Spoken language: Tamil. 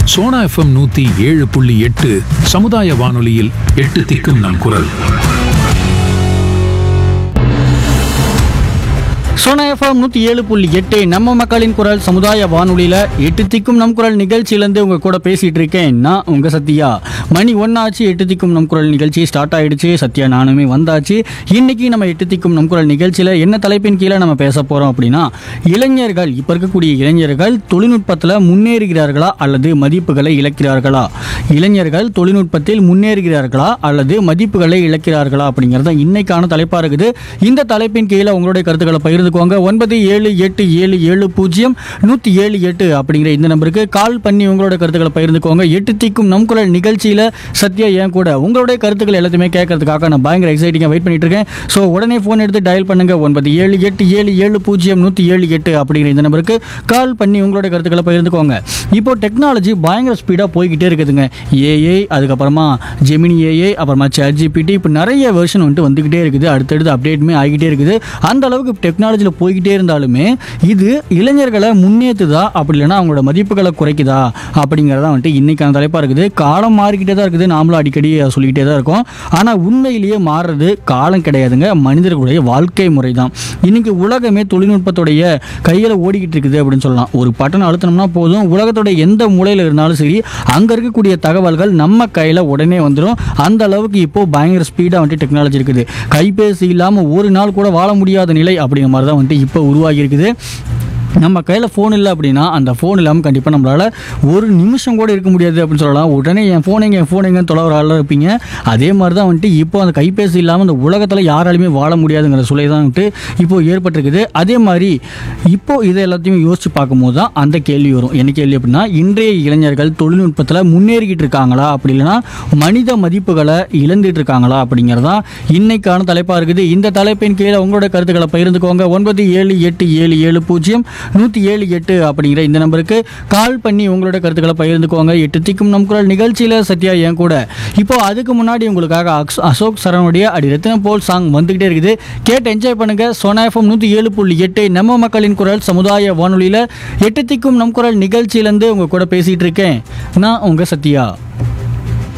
சோனா எஃப்எம் நூத்தி ஏழு புள்ளி எட்டு சமுதாய வானொலியில் எட்டு திக்கும் நம் குரல் சோனா எஃப்எம் நூற்றி ஏழு புள்ளி எட்டு நம்ம மக்களின் குரல் சமுதாய வானொலியில் எட்டு திக்கும் நம் குரல் நிகழ்ச்சியிலேருந்து உங்கள் கூட பேசிகிட்டு இருக்கேன் நான் உங்கள் சத்யா மணி ஒன்றாச்சு எட்டு திக்கும் நம் குரல் நிகழ்ச்சி ஸ்டார்ட் ஆயிடுச்சு சத்யா நானுமே வந்தாச்சு இன்னைக்கு நம்ம எட்டு திக்கும் நம் குரல் நிகழ்ச்சியில் என்ன தலைப்பின் கீழே நம்ம பேச போகிறோம் அப்படின்னா இளைஞர்கள் இப்போ இருக்கக்கூடிய இளைஞர்கள் தொழில்நுட்பத்தில் முன்னேறுகிறார்களா அல்லது மதிப்புகளை இழக்கிறார்களா இளைஞர்கள் தொழில்நுட்பத்தில் முன்னேறுகிறார்களா அல்லது மதிப்புகளை இழக்கிறார்களா அப்படிங்கிறது தான் இன்னைக்கான தலைப்பாக இருக்குது இந்த தலைப்பின் கீழே உங்களுடைய கருத்துக்களை பகிர்ந்துக்கோங்க ஒன்பது ஏழு எட்டு ஏழு ஏழு பூஜ்ஜியம் நூற்றி ஏழு எட்டு அப்படிங்கிற இந்த நம்பருக்கு கால் பண்ணி உங்களோட கருத்துக்களை பகிர்ந்துக்கோங்க எட்டு திக்கும் நம் குரல் நிகழ்ச்சியில் சத்யா ஏன் கூட உங்களுடைய கருத்துக்கள் எல்லாத்தையுமே கேட்கறதுக்காக நான் பயங்கர எக்ஸைட்டிங்காக வெயிட் பண்ணிட்டு இருக்கேன் ஸோ உடனே ஃபோன் எடுத்து டயல் பண்ணுங்க ஒன்பது ஏழு எட்டு ஏழு ஏழு பூஜ்ஜியம் நூற்றி ஏழு எட்டு அப்படிங்கிற இந்த நம்பருக்கு கால் பண்ணி உங்களோட கருத்துக்களை பகிர்ந்துக்கோங்க இப்போ டெக்னாலஜி பயங்கர ஸ்பீடாக போய்கிட்டே இருக்குதுங்க ஏஐ அதுக்கப்புறமா ஜெமினி ஏஐ அப்புறமா சேட் ஜிபிடி இப்போ நிறைய வெர்ஷன் வந்துட்டு வந்துக்கிட்டே இருக்குது அடுத்தடுத்து அப்டேட்டுமே ஆகிட்டே இருக்குது அந்த அளவுக்கு டெக்னாலஜியில் போய்கிட்டே இருந்தாலுமே இது இளைஞர்களை முன்னேற்றுதா அப்படி இல்லைன்னா அவங்களோட மதிப்புகளை குறைக்குதா அப்படிங்கிறதா வந்துட்டு இன்னைக்கான தலைப்பாக இருக்குது காலம் மாறிக்கிட்டே தான் இருக்குது நாமளும் அடிக்கடி அதை சொல்லிக்கிட்டே தான் இருக்கோம் ஆனால் உண்மையிலேயே மாறுறது காலம் கிடையாதுங்க மனிதர்களுடைய வாழ்க்கை முறை தான் இன்னைக்கு உலகமே தொழில்நுட்பத்துடைய கையில் ஓடிக்கிட்டு இருக்குது அப்படின்னு சொல்லலாம் ஒரு பட்டன் அழுத்தினோம்னா போதும் உலகத்தோட எந்த மூலையில் இருந்தாலும் சரி அங்கே இருக்கக்கூடிய தகவல்கள் நம்ம கையில் உடனே வந்துடும் அந்த அளவுக்கு இப்போ பயங்கர ஸ்பீடாக வந்துட்டு டெக்னாலஜி இருக்குது கைபேசி இல்லாமல் ஒரு நாள் கூட வாழ முடியாத நிலை அப்படிங்கிற மாதிரி தான் வந்துட்டு இப்போ உருவாகி இருக்குது நம்ம கையில் ஃபோன் இல்லை அப்படின்னா அந்த ஃபோன் இல்லாமல் கண்டிப்பாக நம்மளால் ஒரு நிமிஷம் கூட இருக்க முடியாது அப்படின்னு சொல்லலாம் உடனே என் ஃபோன் எங்க என் ஃபோன் எங்கன்னு தொலைவர் ஆளாக இருப்பீங்க அதே மாதிரி தான் வந்துட்டு இப்போ அந்த கைபேசி இல்லாமல் அந்த உலகத்தில் யாராலுமே வாழ முடியாதுங்கிற சூழலை தான் வந்துட்டு இப்போ ஏற்பட்டிருக்குது அதே மாதிரி இப்போ இதை எல்லாத்தையும் யோசிச்சு பார்க்கும்போது தான் அந்த கேள்வி வரும் என்ன கேள்வி அப்படின்னா இன்றைய இளைஞர்கள் தொழில்நுட்பத்தில் முன்னேறிக்கிட்டு இருக்காங்களா அப்படி இல்லைன்னா மனித மதிப்புகளை இழந்துட்டு இருக்காங்களா அப்படிங்கிறதான் இன்னைக்கான தலைப்பாக இருக்குது இந்த தலைப்பின் கீழே உங்களோட கருத்துக்களை பகிர்ந்துக்கோங்க ஒன்பது ஏழு எட்டு ஏழு ஏழு பூஜ்ஜியம் நூற்றி ஏழு எட்டு அப்படிங்கிற இந்த நம்பருக்கு கால் பண்ணி உங்களோட கருத்துக்களை பகிர்ந்துக்கோங்க எட்டு திக்கும் நம் குரல் நிகழ்ச்சியில் சத்யா என் கூட இப்போ அதுக்கு முன்னாடி உங்களுக்காக அக்ஸ்- அசோக் சரணுடைய அடி ரத்தினம் போல் சாங் வந்துகிட்டே இருக்குது கேட்டு என்ஜாய் பண்ணுங்க சோனா எஃப்எம் நூற்றி ஏழு புள்ளி எட்டு நம்ம மக்களின் குரல் சமுதாய வானொலியில் எட்டு திக்கும் நம் குரல் நிகழ்ச்சியிலேருந்து உங்க கூட பேசிட்டு இருக்கேன் நான் உங்க சத்யா